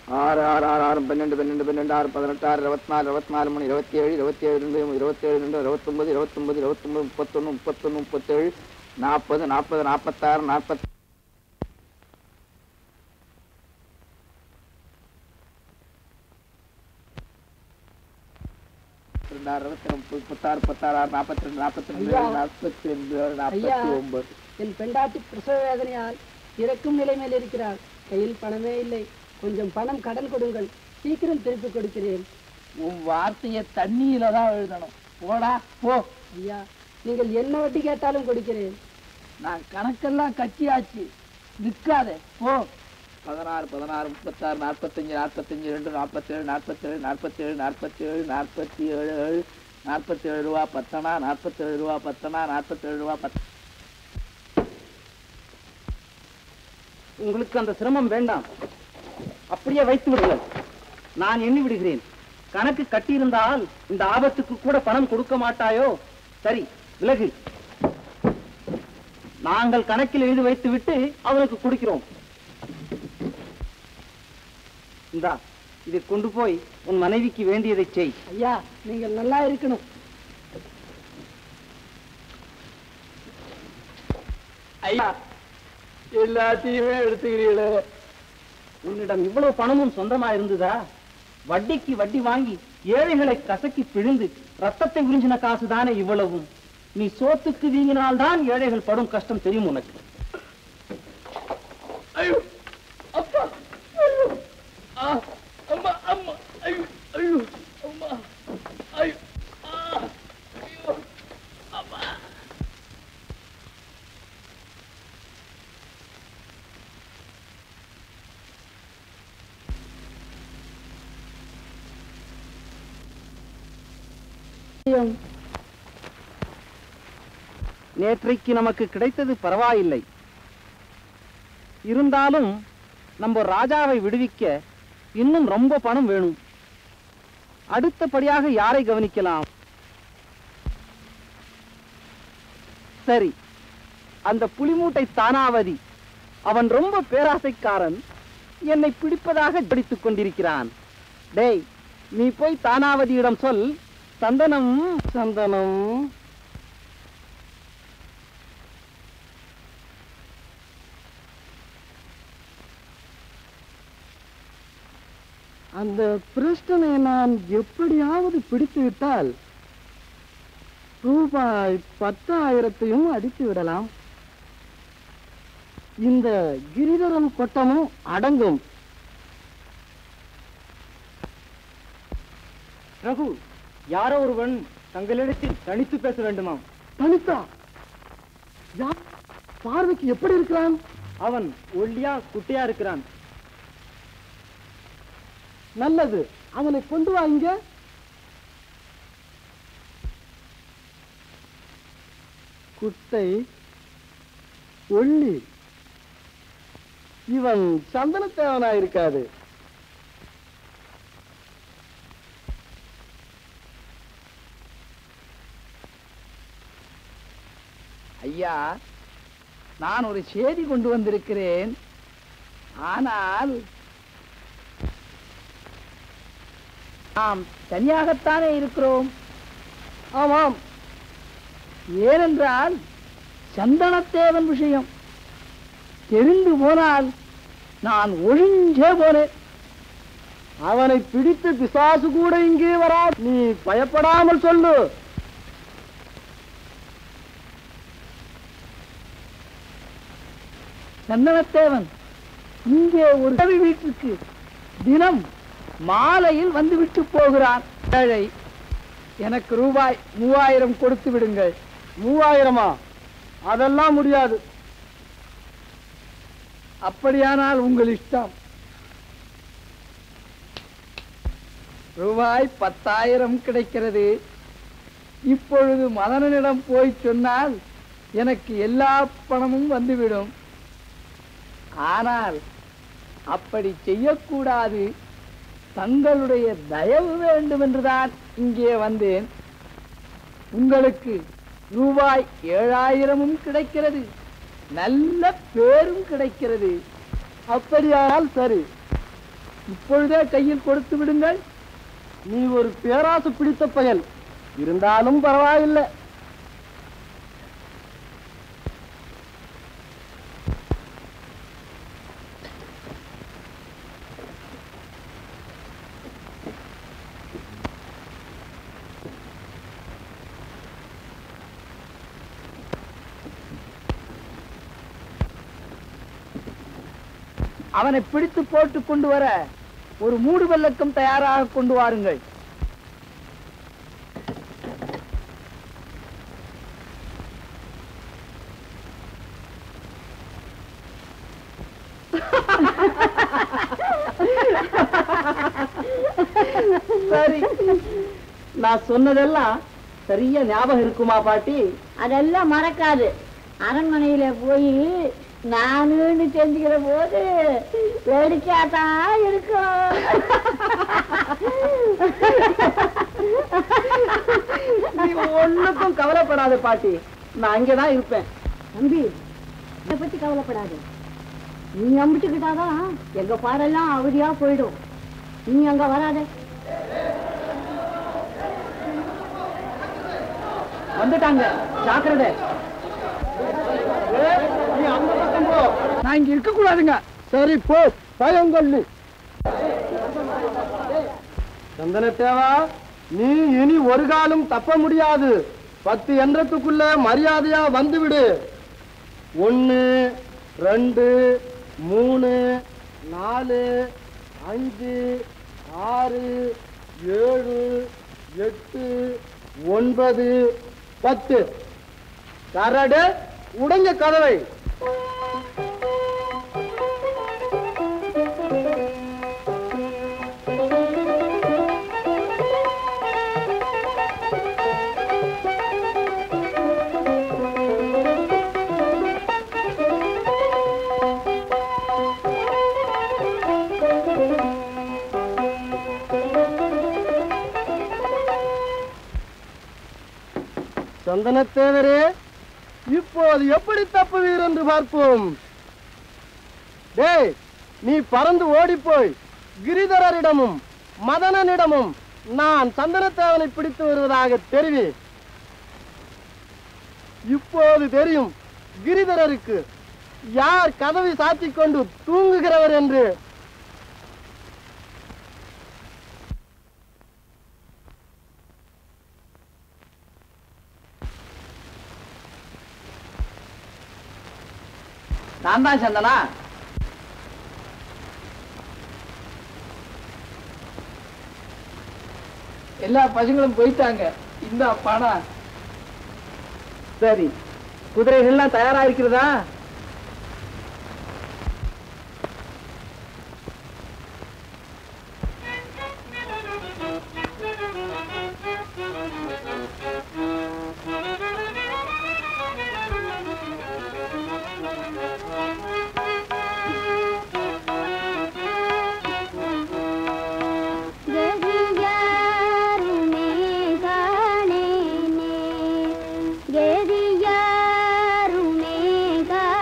ஆறு ஆறு ஆறு ஆறு பன்னெண்டு பன்னெண்டு பன்னெண்டு ஆறு பதினெட்டு ஆறு இருபத்தி நாலு இருபத்தி நாலு மணி இருபத்தி ஏழு இருபத்தி ஏழு ரெண்டு இருபத்தேழு ரெண்டு இருபத்தொன்பது இருபத்தொன்பது இருபத்தொன்பது முப்பத்தொன்று முப்பத்தொன்று முப்பத்தேழு நாற்பது நாற்பது நாற்பத்தாறு நாற்பத்தி ரெண்டு ஆறு இருபத்தி ரெண்டு முப்பது முப்பத்தாறு முப்பத்தாறு ஆறு நாற்பத்தி ரெண்டு நாற்பத்தி ரெண்டு ஐயா. நாற்பத்தி ரெண்டு ஐயா. நாற்பத்தி ஒன்பது என் பெண்டாட்டி பிரசவ வேதனையால் இறக்கும் நிலைமையில் இருக்கிறார் கையில் பணமே இல்லை கொஞ்சம் பணம் கடன் கொடுங்கள் சீக்கிரம் திருப்பி கொடுக்கிறேன் உன் வார்த்தையை தண்ணியில தான் எழுதணும் போடா போ ஐயா நீங்கள் என்ன வட்டி கேட்டாலும் கொடுக்கிறேன் நான் கணக்கெல்லாம் கட்சியாச்சு நிக்காதே போ பதினாறு பதினாறு முப்பத்தாறு நாற்பத்தஞ்சு நாற்பத்தஞ்சு ரெண்டு நாற்பத்தேழு நாற்பத்தேழு நாற்பத்தேழு நாற்பத்தேழு நாற்பத்தி ஏழு ஏழு நாற்பத்தேழு ரூபா பத்தனா நாற்பத்தேழு ரூபா பத்தனா நாற்பத்தேழு ரூபா பத்து உங்களுக்கு அந்த சிரமம் வேண்டாம் அப்படியே வைத்து விடுங்கள் நான் எண்ணி விடுகிறேன் கணக்கு கட்டியிருந்தால் இந்த ஆபத்துக்கு கூட பணம் கொடுக்க மாட்டாயோ சரி விலகு நாங்கள் கணக்கில் எழுதி வைத்து விட்டு அவனுக்கு கொடுக்கிறோம் இந்தா இதை கொண்டு போய் உன் மனைவிக்கு வேண்டியதை செய் ஐயா நீங்கள் நல்லா இருக்கணும் ஐயா எல்லாத்தையுமே எடுத்துக்கிறீங்களே உன்னிடம் இவ்வளவு பணமும் சொந்தமா இருந்ததா வட்டிக்கு வட்டி வாங்கி ஏழைகளை கசக்கி பிழிந்து ரத்தத்தை உறிஞ்சின காசு தானே இவ்வளவும் நீ சோத்துக்கு வீங்கினால்தான் ஏழைகள் படும் கஷ்டம் தெரியும் உனக்கு ஐயோ அப்பா ஐயோ ஆ அம்மா அம்மா ஐயோ ஐயோ அம்மா ஐயோ ஆ ஐயோ அம்மா நேற்றைக்கு நமக்கு கிடைத்தது பரவாயில்லை இருந்தாலும் நம்ம ராஜாவை விடுவிக்க இன்னும் ரொம்ப பணம் வேணும் அடுத்தபடியாக யாரை கவனிக்கலாம் சரி அந்த புலிமூட்டை தானாவதி அவன் ரொம்ப பேராசைக்காரன் என்னை பிடிப்பதாக ஜடித்துக் கொண்டிருக்கிறான் டேய் நீ போய் தானாவதியிடம் சொல் சந்தனம் சந்தனம் அந்த பிரஷ்டனை நான் எப்படியாவது பிடித்து விட்டால் ரூபாய் பத்தாயிரத்தையும் அடித்து விடலாம் இந்த கிரிதரன் கொட்டமும் அடங்கும் ரகு யாரோ ஒருவன் தங்களிடத்தில் தனித்து பேச வேண்டுமாம் தனித்தா யார் பார்வைக்கு எப்படி இருக்கிறான் அவன் ஒல்லியா குட்டையா இருக்கிறான் நல்லது அவனை கொண்டு வா இங்க குட்டை ஒள்ளி இவன் சந்தனத்தேவனா இருக்காது ஐயா நான் ஒரு செய்தி கொண்டு வந்திருக்கிறேன் ஆனால் நாம் தனியாகத்தானே இருக்கிறோம் ஆமாம் ஏனென்றால் சந்தனத்தேவன் விஷயம் தெரிந்து போனால் நான் ஒழிஞ்சே போனேன் அவனை பிடித்து பிசாசு கூட இங்கே வரா நீ பயப்படாமல் சொல்லு சந்தனத்தேவன் இங்கே ஒரு உதவி வீட்டுக்கு தினம் மாலையில் வந்து விட்டு போகிறான் ஏழை எனக்கு ரூபாய் மூவாயிரம் கொடுத்து விடுங்கள் மூவாயிரமா அதெல்லாம் முடியாது அப்படியானால் உங்கள் இஷ்டம் ரூபாய் பத்தாயிரம் கிடைக்கிறது இப்பொழுது மதனனிடம் போய் சொன்னால் எனக்கு எல்லா பணமும் வந்துவிடும் ஆனால் அப்படி செய்யக்கூடாது தங்களுடைய தயவு வேண்டும் என்றுதான் இங்கே வந்தேன் உங்களுக்கு ரூபாய் ஏழாயிரமும் கிடைக்கிறது நல்ல பேரும் கிடைக்கிறது அப்படியானால் சரி இப்பொழுதே கையில் கொடுத்து விடுங்கள் நீ ஒரு பேராசு பிடித்த பயல் இருந்தாலும் பரவாயில்லை அவனை பிடித்து போட்டு கொண்டு வர ஒரு மூடு வெள்ளக்கம் தயாராக கொண்டு வாருங்கள் சரி நான் சொன்னதெல்லாம் சரியா ஞாபகம் இருக்குமா பாட்டி அதெல்லாம் மறக்காது அரண்மனையில போய் நானுன்னு தெரிஞ்சுக்கிற போது வேடிக்கையாதான் இருக்கும் நீ ஒண்ணுக்கும் கவலைப்படாத பாட்டி நான் அங்கதான் இருப்பேன் தம்பி இதை பத்தி கவலைப்படாது நீ அம்பிட்டுக்கிட்டாதான் எங்க பாடெல்லாம் அவதியா போயிடும் நீ அங்க வராத வந்துட்டாங்க ஜாக்கிரதை நீ அந்த பக்கம் போ நான் இங்க இருக்க கூடாதுங்க சரி போ பயங்கொள்ளு சந்தனத்தேவா நீ இனி ஒரு காலம் தப்ப முடியாது பத்து எண்ணத்துக்குள்ள மரியாதையா வந்துவிடு ஒன்னு ரெண்டு மூணு நாலு அஞ்சு ஆறு ஏழு எட்டு ஒன்பது பத்து கரடு உடைஞ்ச கதவை சந்தனத்தேவரே இப்போது எப்படி தப்புவீர் என்று பார்ப்போம் டேய் நீ பறந்து ஓடிப்போய் கிரிதரரிடமும் மதனனிடமும் நான் சந்தனத்தேவனை பிடித்து வருவதாக தெரிவி இப்போது தெரியும் கிரிதரருக்கு யார் கதவை சாத்திக் கொண்டு தூங்குகிறவர் என்று நான் தான் சந்தனா எல்லா பசங்களும் போயிட்டாங்க இந்த பணம் சரி குதிரைகள்லாம் தயாரா இருக்கிறதா ಗೆದಿಯಾರುನೇ ಗಾಣೇನೆ ಗೆದಿಯಾರುನೇ ಗಾ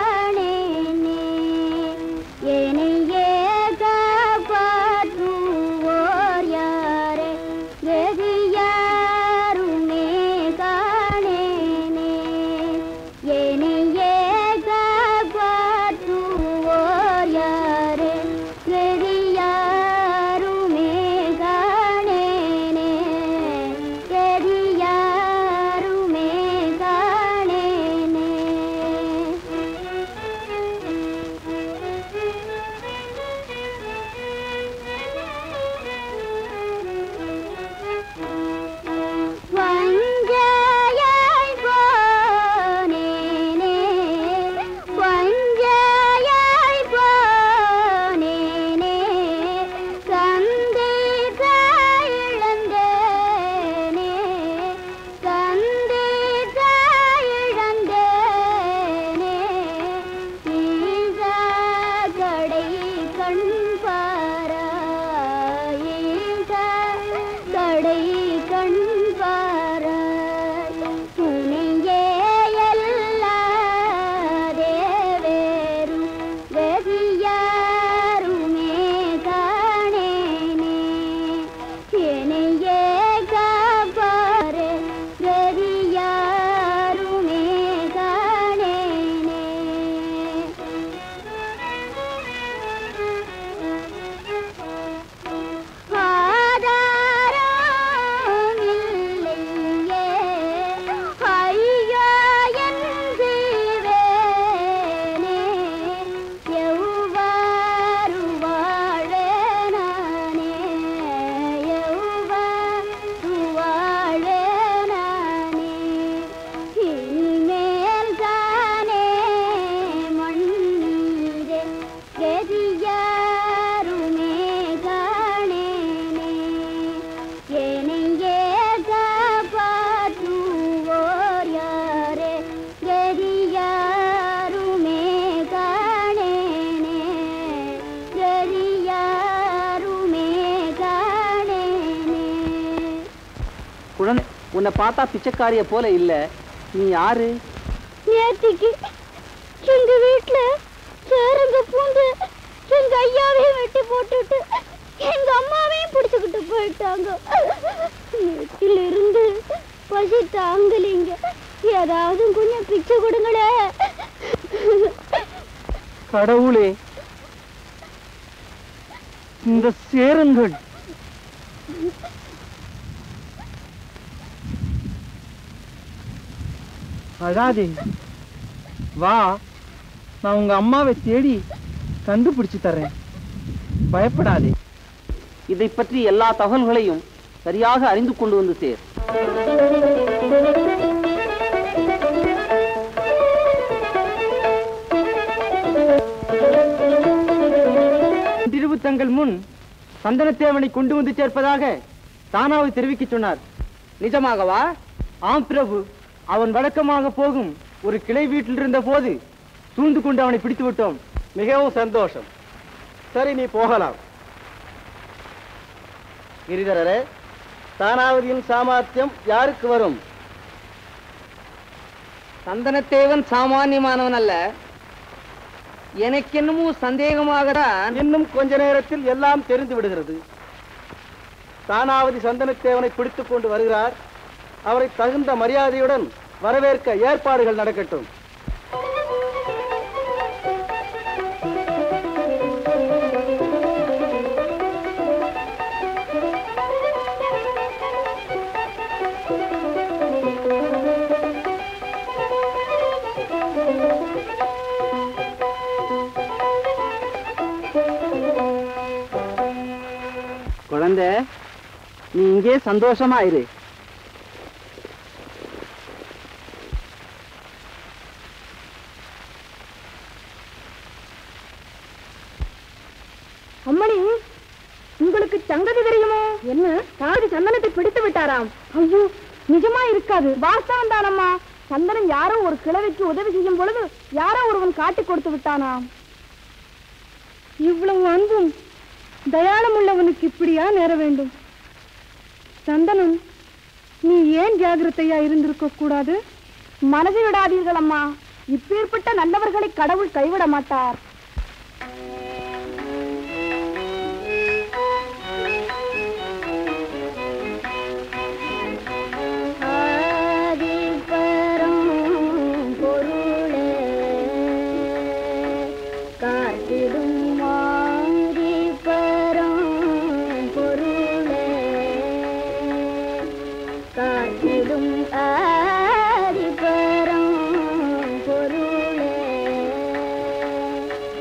குழந்தை உன்னை பார்த்தா பிச்சைக்காரிய போல இல்ல நீ யாரு நேத்திக்கு எங்க வீட்டுல சேருங்க பூந்து எங்க ஐயாவையும் வெட்டி போட்டுட்டு எங்க அம்மாவையும் பிடிச்சுக்கிட்டு போயிட்டாங்க நேற்றில இருந்து பசி தாங்கலீங்க ஏதாவது கொஞ்சம் பிச்சை கொடுங்களே கடவுளே இந்த சேருங்கள் அழாதே வா நான் உங்க அம்மாவை தேடி கண்டுபிடிச்சு தர்றேன் பயப்படாதே இதை பற்றி எல்லா தகவல்களையும் சரியாக அறிந்து கொண்டு வந்து சேர் தங்கள் முன் சந்தனத்தேவனை கொண்டு வந்து சேர்ப்பதாக தானாவை தெரிவிக்க சொன்னார் நிஜமாகவா ஆம் பிரபு அவன் வழக்கமாக போகும் ஒரு கிளை வீட்டில் இருந்த போது சூழ்ந்து கொண்டு அவனை பிடித்து விட்டோம் மிகவும் சந்தோஷம் சரி நீ போகலாம் கிரிதரரே தானாவதியின் சாமர்த்தியம் யாருக்கு வரும் சந்தனத்தேவன் சாமானியமானவன் அல்ல எனக்கு என்னமோ சந்தேகமாக தான் இன்னும் கொஞ்ச நேரத்தில் எல்லாம் தெரிந்து விடுகிறது தானாவதி சந்தனத்தேவனை பிடித்துக் கொண்டு வருகிறார் அவரை தகுந்த மரியாதையுடன் வரவேற்க ஏற்பாடுகள் நடக்கட்டும் குழந்தை நீ இங்கே சந்தோஷமா இரு அம்மணி உங்களுக்கு சங்கதி தெரியுமோ என்ன காது சந்தனத்தை பிடித்து விட்டாராம் ஐயோ நிஜமா இருக்காது வாஸ்தவம் தானம்மா சந்தனம் யாரோ ஒரு கிழவிக்கு உதவி செய்யும் பொழுது யாரோ ஒருவன் காட்டி கொடுத்து விட்டானாம் இவ்வளவு அன்பும் தயாளம் உள்ளவனுக்கு இப்படியா நேர வேண்டும் சந்தனம் நீ ஏன் ஜாகிரதையா இருந்திருக்க கூடாது மனதை விடாதீர்கள் அம்மா இப்பேற்பட்ட நல்லவர்களை கடவுள் கைவிட மாட்டார் ஆதிபரம் பொருளே காத்திடும் மாதிபரம் பொருளே காத்திடும் ஆதிபரம் பொருளே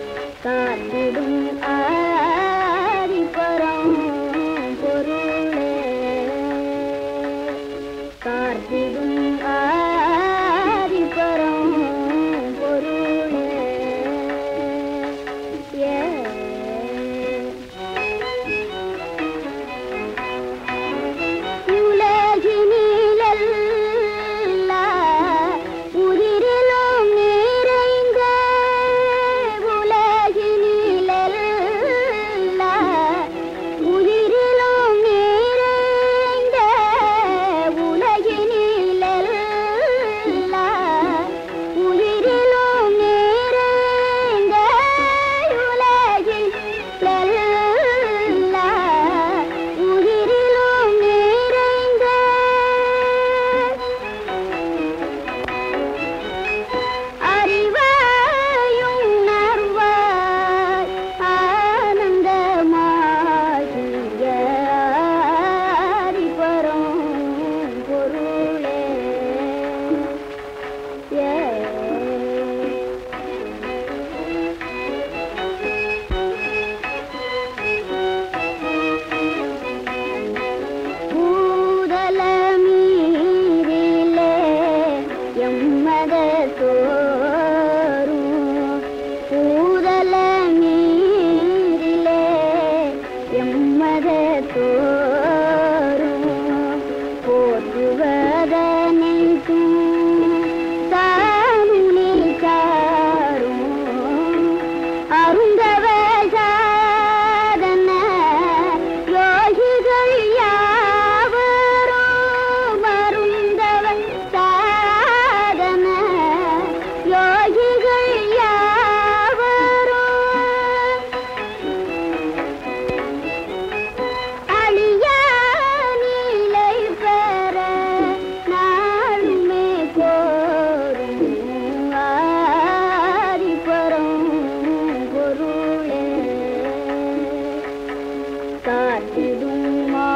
காத்திடும்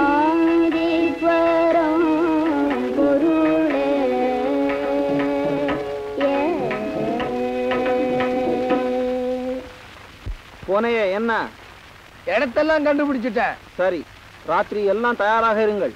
மாதீஸ்வரம் பொருளே ஏ போனையே என்ன இடத்தெல்லாம் கண்டுபிடிச்சிட்டேன் சரி ராத்திரி எல்லாம் தயாராக இருங்கள்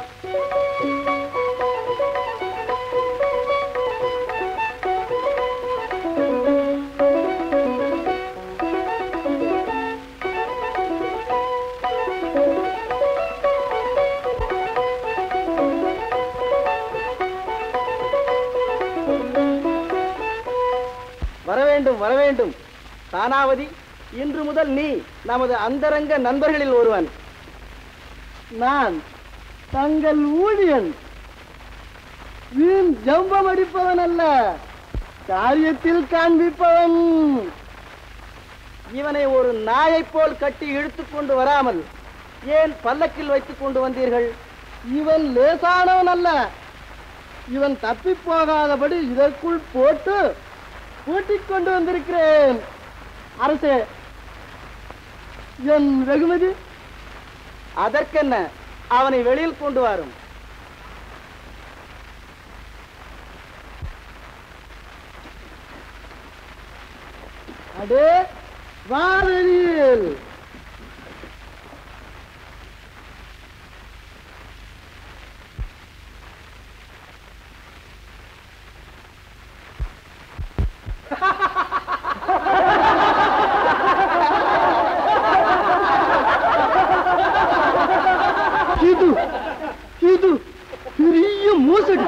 வர வேண்டும் வர வேண்டும் தானாவதி இன்று முதல் நீ நமது அந்தரங்க நண்பர்களில் ஒருவன் நான் தங்கள் ஊழியன் வீண் ஜம்பம் அடிப்பவன் அல்ல காரியத்தில் காண்பிப்பவன் இவனை ஒரு நாயைப் போல் கட்டி இழுத்துக் கொண்டு வராமல் ஏன் பல்லக்கில் வைத்துக் கொண்டு வந்தீர்கள் இவன் லேசானவன் அல்ல இவன் தப்பி போகாதபடி இதற்குள் போட்டு பூட்டிக் கொண்டு வந்திருக்கிறேன் அரசே என் வெகுமதி அதற்கென்ன அவனை வெளியில் கொண்டு வரும் அடே வா வெளியில் இது இது பெரிய மோசடி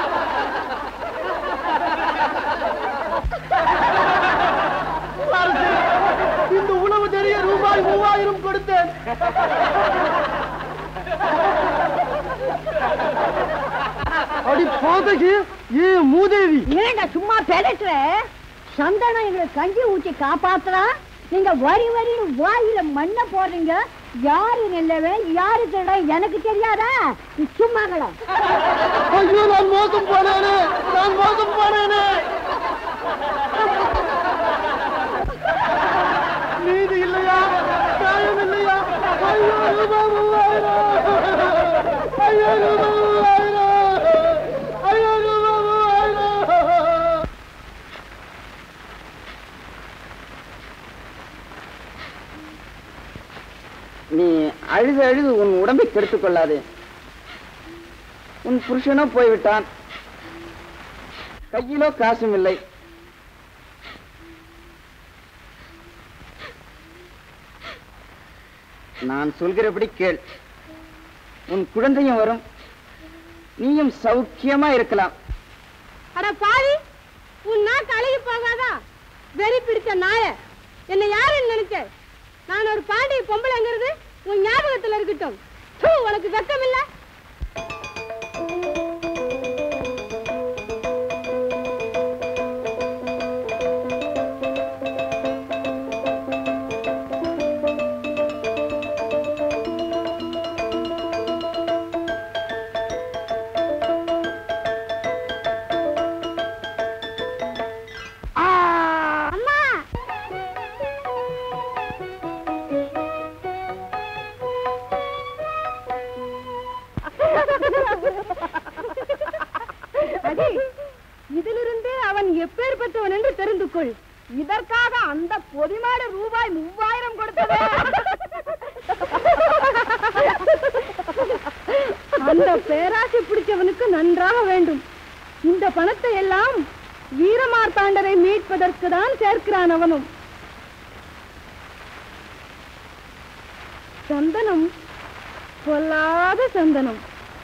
அரசே, இந்த உணவு தெரிய ரூபாய் மூவாயிரம் கொடுத்தேன் அடி போதகி ஏ மூதேவி ஏங்க சும்மா பெறட்டுற சந்தனம் எங்களை கஞ்சி ஊற்றி காப்பாத்துறா நீங்க வரி வரி வாயில மண்ணை போடுறீங்க யாரு நல்லவன் யாரு திருட எனக்கு தெரியாதா நீ சும்மாங்களா ஐயோ நான் மோசம் போனேனே நான் மோசம் போனேனே நீதி இல்லையா நியாயம் இல்லையா ஐயோ ரூபாய் மூவாயிரம் ஐயோ ரூபாய் மூவாயிரம் ஐயோ ரூபாய் மூவாயிரம் நீ அழுது அழுது உன் உடம்பை கெடுத்துக் கொள்ளாதே உன் புருஷனோ போய்விட்டான் கையிலோ காசும் இல்லை நான் சொல்கிறபடி கேள் உன் குழந்தையும் வரும் நீயும் சௌக்கியமா இருக்கலாம் அட பாவி உன் நாக்கு அழுகி போகாதா வெறி பிடிச்ச நாய என்ன யாருன்னு நினைச்ச நான் ஒரு பாண்டிய பொம்பளைங்கிறது உன் ஞாபகத்துல இருக்கட்டும் தூ, உனக்கு வெக்கம் இல்ல அம்மா அடி, இதிலிருந்தே அவன் எப்பேற்பட்டவன் என்று தெரிந்து கொள் இதற்காக அந்த பொதிமாடு ரூபாய் மூவாயிரம் கொடுத்தது அந்த பேராசை பிடிச்சவனுக்கு நன்றாக வேண்டும் இந்த பணத்தை எல்லாம் வீரமார்த்தாண்டரை மீட்பதற்கு தான் சேர்க்கிறான் அவனும் சந்தனம் பொல்லாத சந்தனம்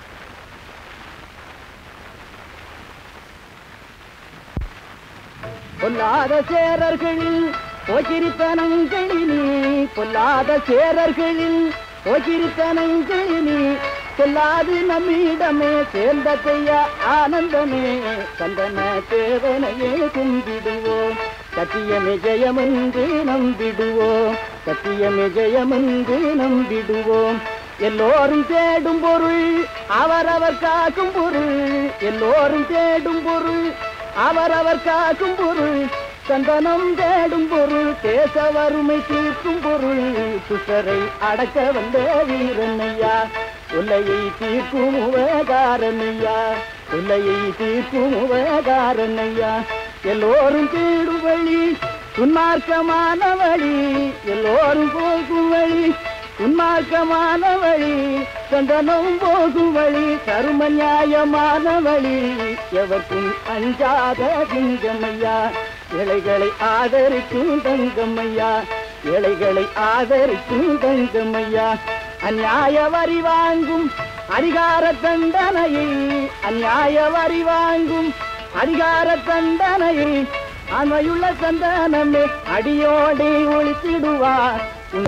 பொல்லாத சேரர்களில் போக்கிரித்தனங்களினி பொல்லாத சேரர்களில் போக்கிரித்தனங்களினி செல்லாது நம்மிடமே சேர்ந்த செய்ய ஆனந்தமே சந்தன தேவனையே கும்பிடுவோம் சத்தியமே ஜெயமென்று நம்பிடுவோம் சத்தியமே ஜெயமென்று நம்பிடுவோம் எல்லோரும் தேடும் பொருள் அவரவர் காக்கும் பொருள் எல்லோரும் தேடும் பொருள் அவரவர் காக்கும் பொருள் சந்தனம் தேடும் பொருள் தேச வறுமை தீர்க்கும் பொருள் துசரை அடக்க வந்த வீரனையா தொல்லையை தீர்க்கும் உபகாரனையா தொல்லையை தீர்க்கும் உபகாரனையா எல்லோரும் தேடும் வழி துன்மார்க்கமான வழி எல்லோரும் போகும் வழி உன்மார்க்கமான வழி சந்தனம் போகும் வழி கரும நியாயமான வழி எவர்க்கும் அஞ்சாத திங்கம்மையா இலைகளை ஆதரிக்கும் தங்கம்மையா இலைகளை ஆதரிக்கும் தங்கம்மையா அந்நியாய வரி வாங்கும் அதிகார தண்டனையை அந்நியாய வரி வாங்கும் அதிகார தண்டனையை அண்மையுள்ள சந்தானமே அடியோடி ஒழித்திடுவார்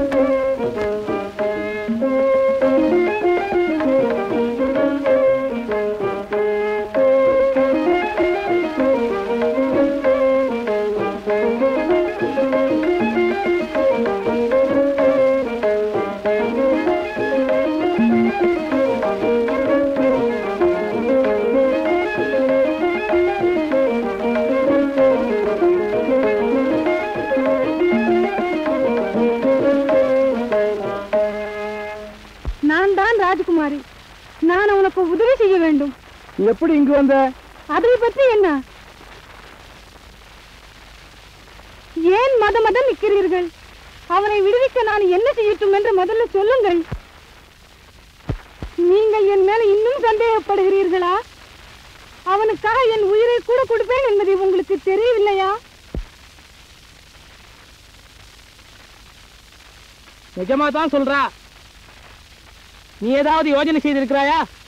நான் தான் ராஜகுமாரி நான் உனக்கு உதவி செய்ய வேண்டும் எப்படி இங்கு வந்த அதை பற்றி என்ன ஏன் மத மதம் நிற்கிறீர்கள் அவனை விடுவிக்க நான் என்ன செய்யட்டும் என்று முதல்ல சொல்லுங்கள் நீங்கள் என் மேல இன்னும் சந்தேகப்படுகிறீர்களா அவனுக்காக என் உயிரை கூட கொடுப்பேன் என்பது உங்களுக்கு தெரியவில்லையா நிஜமா தான் சொல்றா நீ ஏதாவது யோஜனை செய்திருக்கிறாயா